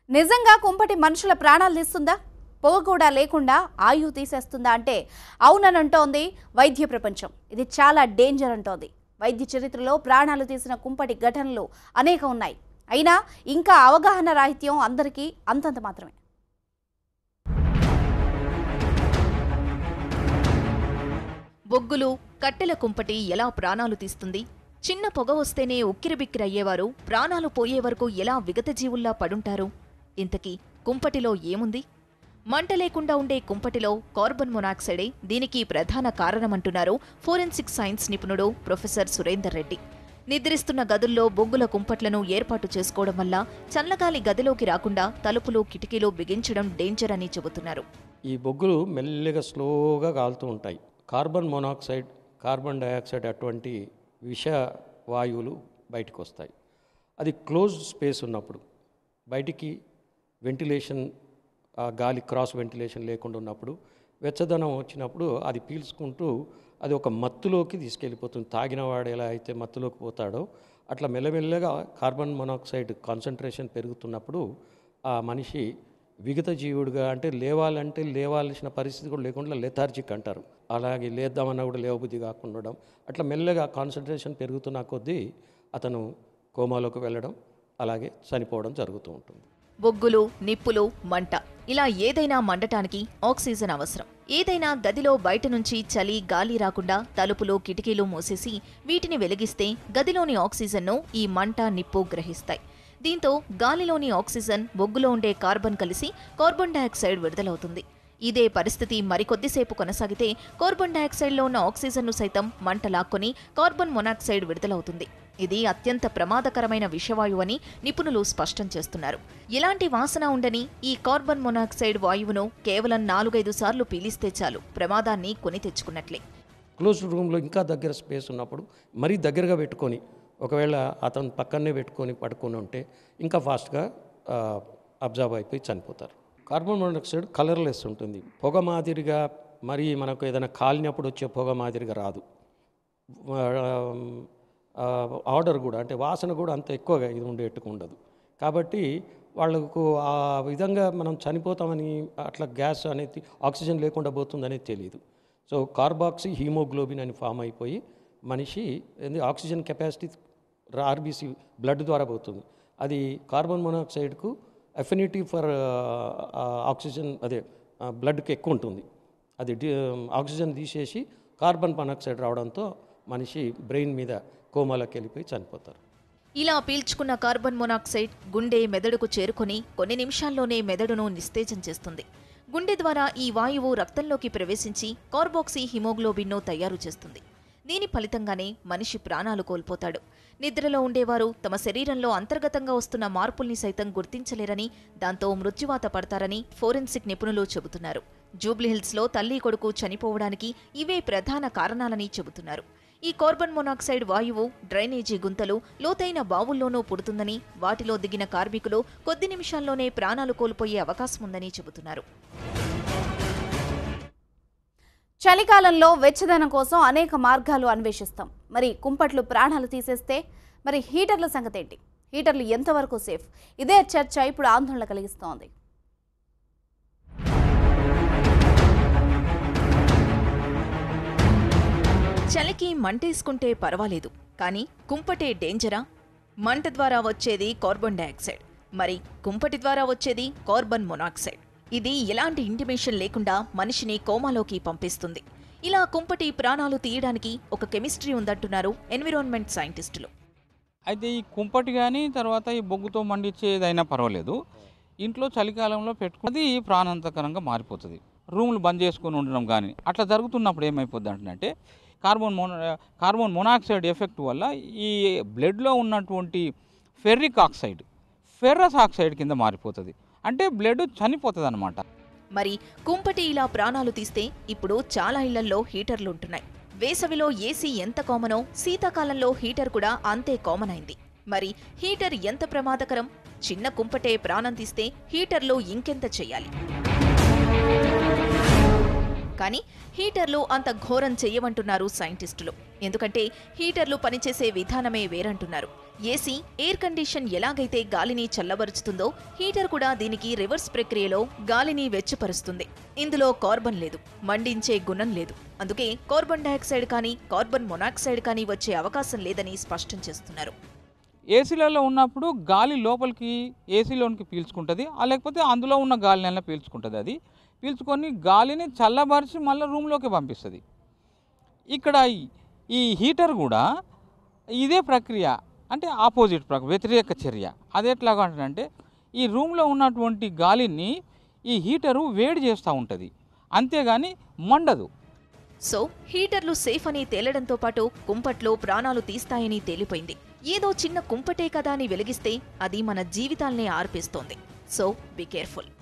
నిజంగా కుంపటి మనుషుల ప్రాణాలు తీస్తుందా పొగ కూడా లేకుండా ఆయువు తీసేస్తుందా అంటే అవుననంటోంది వైద్య ప్రపంచం ఇది చాలా డేంజర్ అంటోంది వైద్య చరిత్రలో ప్రాణాలు తీసిన కుంపటి ఘటనలు అనేక ఉన్నాయి అయినా ఇంకా అవగాహన రాహిత్యం అందరికీ అంతంత మాత్రమే బొగ్గులు కట్టెల కుంపటి ఎలా ప్రాణాలు తీస్తుంది చిన్న పొగ వస్తేనే ఉక్కిరిబిక్కిరయ్యేవారు ప్రాణాలు పోయే వరకు ఎలా విగత జీవుల్లా పడుంటారు ఇంతకీ కుంపటిలో ఏముంది మంట లేకుండా ఉండే కుంపటిలో కార్బన్ మొనాక్సైడే దీనికి ప్రధాన కారణమంటున్నారు ఫోరెన్సిక్ సైన్స్ నిపుణుడు ప్రొఫెసర్ సురేందర్ రెడ్డి నిద్రిస్తున్న గదుల్లో బొగ్గుల కుంపట్లను ఏర్పాటు చేసుకోవడం వల్ల చల్లగాలి గదిలోకి రాకుండా తలుపులు కిటికీలు బిగించడం డేంజర్ అని చెబుతున్నారు ఈ బొగ్గులు మెల్లిగా స్లోగా కాలుతూ ఉంటాయి కార్బన్ మోనాక్సైడ్ కార్బన్ డయాక్సైడ్ అటువంటి విష వాయువులు బయటకు వస్తాయి అది క్లోజ్డ్ స్పేస్ ఉన్నప్పుడు బయటికి వెంటిలేషన్ ఆ గాలి క్రాస్ వెంటిలేషన్ లేకుండా ఉన్నప్పుడు వెచ్చదనం వచ్చినప్పుడు అది పీల్చుకుంటూ అది ఒక మత్తులోకి తీసుకెళ్ళిపోతుంది తాగిన వాడు ఎలా అయితే మత్తులోకి పోతాడో అట్లా మెల్లమెల్లగా కార్బన్ మొనాక్సైడ్ కాన్సన్ట్రేషన్ పెరుగుతున్నప్పుడు ఆ మనిషి విగత జీవుడుగా అంటే లేవాలంటే లేవాల్సిన పరిస్థితి కూడా లేకుండా లెథార్జిక్ అంటారు అలాగే లేద్దామన్నా కూడా లేవబుద్ధి కాకుండా ఉండడం అట్లా మెల్లగా కాన్సన్ట్రేషన్ పెరుగుతున్న కొద్దీ అతను కోమాలోకి వెళ్ళడం అలాగే చనిపోవడం జరుగుతూ ఉంటుంది బొగ్గులు నిప్పులు మంట ఇలా ఏదైనా మండటానికి ఆక్సిజన్ అవసరం ఏదైనా గదిలో బయట నుంచి చలి గాలి రాకుండా తలుపులు కిటికీలు మూసేసి వీటిని వెలిగిస్తే గదిలోని ఆక్సిజన్ను ఈ మంట నిప్పు గ్రహిస్తాయి దీంతో గాలిలోని ఆక్సిజన్ బొగ్గులో ఉండే కార్బన్ కలిసి కార్బన్ డయాక్సైడ్ విడుదలవుతుంది ఇదే పరిస్థితి మరికొద్దిసేపు కొనసాగితే కార్బన్ డయాక్సైడ్లో ఉన్న ఆక్సిజన్ను సైతం మంట లాక్కొని కార్బన్ మొనాక్సైడ్ విడుదలవుతుంది ఇది అత్యంత ప్రమాదకరమైన విషవాయువు అని నిపుణులు స్పష్టం చేస్తున్నారు ఎలాంటి వాసన ఉండని ఈ కార్బన్ మొనాక్సైడ్ వాయువును కేవలం నాలుగైదు సార్లు పీలిస్తే చాలు ప్రమాదాన్ని కొని తెచ్చుకున్నట్లే క్లోజ్డ్ రూమ్లో ఇంకా దగ్గర స్పేస్ ఉన్నప్పుడు మరీ దగ్గరగా పెట్టుకొని ఒకవేళ అతను పక్కనే పెట్టుకొని పడుకొని ఉంటే ఇంకా ఫాస్ట్గా అబ్జర్వ్ అయిపోయి చనిపోతారు కార్బన్ మోనాక్సైడ్ కలర్లెస్ ఉంటుంది పొగ మాదిరిగా మరి మనకు ఏదైనా కాలినప్పుడు వచ్చే పొగ మాదిరిగా రాదు ఆర్డర్ కూడా అంటే వాసన కూడా అంత ఎక్కువగా ఇది ఉండేట్టుకు ఉండదు కాబట్టి వాళ్ళకు ఆ విధంగా మనం చనిపోతామని అట్లా గ్యాస్ అనేది ఆక్సిజన్ లేకుండా పోతుందనేది తెలియదు సో కార్బాక్సీ హీమోగ్లోబిన్ అని ఫామ్ అయిపోయి మనిషి ఏంది ఆక్సిజన్ కెపాసిటీ ఆర్బీసీ బ్లడ్ ద్వారా పోతుంది అది కార్బన్ మొనాక్సైడ్కు అఫినిటీ ఫర్ ఆక్సిజన్ అదే బ్లడ్కి ఎక్కువ ఉంటుంది అది డి ఆక్సిజన్ తీసేసి కార్బన్ మొనాక్సైడ్ రావడంతో మనిషి బ్రెయిన్ మీద కోమాలోకి వెళ్ళిపోయి చనిపోతారు ఇలా పీల్చుకున్న కార్బన్ మొనాక్సైడ్ గుండె మెదడుకు చేరుకొని కొన్ని నిమిషాల్లోనే మెదడును నిస్తేజం చేస్తుంది గుండె ద్వారా ఈ వాయువు రక్తంలోకి ప్రవేశించి కార్బాక్సీ హిమోగ్లోబిన్ను తయారు చేస్తుంది దీని ఫలితంగానే మనిషి ప్రాణాలు కోల్పోతాడు నిద్రలో ఉండేవారు తమ శరీరంలో అంతర్గతంగా వస్తున్న మార్పుల్ని సైతం గుర్తించలేరని దాంతో మృత్యువాత పడతారని ఫోరెన్సిక్ నిపుణులు చెబుతున్నారు జూబ్లీహిల్స్లో తల్లి కొడుకు చనిపోవడానికి ఇవే ప్రధాన కారణాలని చెబుతున్నారు ఈ కార్బన్ మొనాక్సైడ్ వాయువు డ్రైనేజీ గుంతలు లోతైన బావుల్లోనూ పుడుతుందని వాటిలో దిగిన కార్మికులు కొద్ది నిమిషాల్లోనే ప్రాణాలు కోల్పోయే అవకాశం ఉందని చెబుతున్నారు చలికాలంలో వెచ్చదనం కోసం అనేక మార్గాలు అన్వేషిస్తాం మరి కుంపట్లు ప్రాణాలు తీసేస్తే మరి హీటర్ల సంగతి ఏంటి హీటర్లు ఎంతవరకు సేఫ్ ఇదే చర్చ ఇప్పుడు ఆందోళన కలిగిస్తోంది చలికి మంటేసుకుంటే పర్వాలేదు కానీ కుంపటే డేంజరా మంట ద్వారా వచ్చేది కార్బన్ డయాక్సైడ్ మరి కుంపటి ద్వారా వచ్చేది కార్బన్ మొనాక్సైడ్ ఇది ఎలాంటి ఇంటిమేషన్ లేకుండా మనిషిని కోమాలోకి పంపిస్తుంది ఇలా కుంపటి ప్రాణాలు తీయడానికి ఒక కెమిస్ట్రీ ఉందంటున్నారు ఎన్విరాన్మెంట్ సైంటిస్టులు అయితే ఈ కుంపటి కానీ తర్వాత ఈ బొగ్గుతో మండిచ్చేదైనా పర్వాలేదు ఇంట్లో చలికాలంలో పెట్టుకున్నది ప్రాణాంతకరంగా మారిపోతుంది రూములు బంద్ చేసుకొని ఉండడం కానీ అట్లా జరుగుతున్నప్పుడు ఏమైపోద్ది అంటే carbon mono carbon monoxide effect వల్ల ఈ బ్లడ్లో ఉన్నటువంటి ఫెర్రిక్ ఆక్సైడ్ ఫెర్రస్ ఆక్సైడ్ కింద మారిపోతుంది అంటే బ్లడ్ చనిపోతుంది అనమాట మరి కుంపటి ఇలా ప్రాణాలు తీస్తే ఇప్పుడు చాలా ఇళ్లల్లో హీటర్లు ఉంటున్నాయి వేసవిలో ఏసీ ఎంత కామనో శీతాకాలంలో హీటర్ కూడా అంతే కామన్ అయింది మరి హీటర్ ఎంత ప్రమాదకరం చిన్న కుంపటే ప్రాణం తీస్తే హీటర్లో ఇంకెంత చెయ్యాలి కానీ హీటర్లు అంత ఘోరం చెయ్యమంటున్నారు సైంటిస్టులు ఎందుకంటే హీటర్లు పనిచేసే విధానమే వేరంటున్నారు ఏసీ ఎయిర్ కండిషన్ ఎలాగైతే గాలిని చల్లబరుచుతుందో హీటర్ కూడా దీనికి రివర్స్ ప్రక్రియలో గాలిని వెచ్చపరుస్తుంది ఇందులో కార్బన్ లేదు మండించే గుణం లేదు అందుకే కార్బన్ డయాక్సైడ్ కానీ కార్బన్ మొనాక్సైడ్ కానీ వచ్చే అవకాశం లేదని స్పష్టం చేస్తున్నారు ఏసీలలో ఉన్నప్పుడు గాలి లోపలికి ఏసీలోనికి పీల్చుకుంటుంది ఆ లేకపోతే అందులో ఉన్న గాలినైనా పీల్చుకుంటుంది అది పీల్చుకొని గాలిని చల్లబరిచి మళ్ళీ రూమ్లోకి పంపిస్తుంది ఇక్కడ ఈ- ఈ హీటర్ కూడా ఇదే ప్రక్రియ అంటే ఆపోజిట్ ప్రక్రియ వ్యతిరేక చర్య అది ఎట్లాగా అంటే ఈ రూమ్లో ఉన్నటువంటి గాలిని ఈ హీటరు వేడి చేస్తూ ఉంటుంది అంతేగాని మండదు సో హీటర్లు సేఫ్ అని తేలడంతో పాటు కుంపట్లో ప్రాణాలు తీస్తాయని తేలిపోయింది ఏదో చిన్న కుంపటే కదా అని వెలిగిస్తే అది మన జీవితాల్ని ఆర్పేస్తోంది సో బీ కేర్ఫుల్